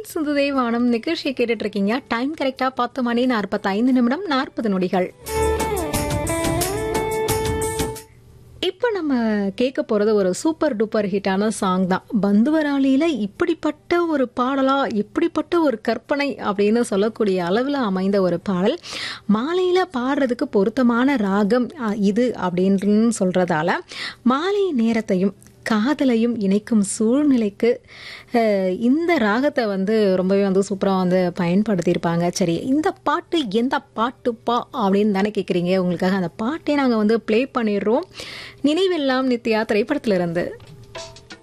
தேன் சிந்துதே வானம் நிகழ்ச்சியை கேட்டுட்டு இருக்கீங்க டைம் கரெக்டா பத்து மணி நாற்பத்தைந்து நிமிடம் நாற்பது நொடிகள் இப்போ நம்ம கேட்க போறது ஒரு சூப்பர் டூப்பர் ஹிட்டான சாங் தான் பந்துவராளியில இப்படிப்பட்ட ஒரு பாடலா இப்படிப்பட்ட ஒரு கற்பனை அப்படின்னு சொல்லக்கூடிய அளவில் அமைந்த ஒரு பாடல் மாலையில பாடுறதுக்கு பொருத்தமான ராகம் அ, இது அப்படின்னு சொல்றதால மாலை நேரத்தையும் காதலையும் இணைக்கும் சூழ்நிலைக்கு அஹ், இந்த ராகத்தை வந்து ரொம்பவே வந்து சூப்பராக வந்து பயன்படுத்தியிருப்பாங்க சரி இந்த பாட்டு எந்த பாட்டுப்பா அப்படின்னு தானே கேட்குறீங்க உங்களுக்காக அந்த பாட்டே நாங்கள் வந்து ப்ளே பண்ணிடுறோம் நினைவெல்லாம் நித்யா திரைப்படத்திலிருந்து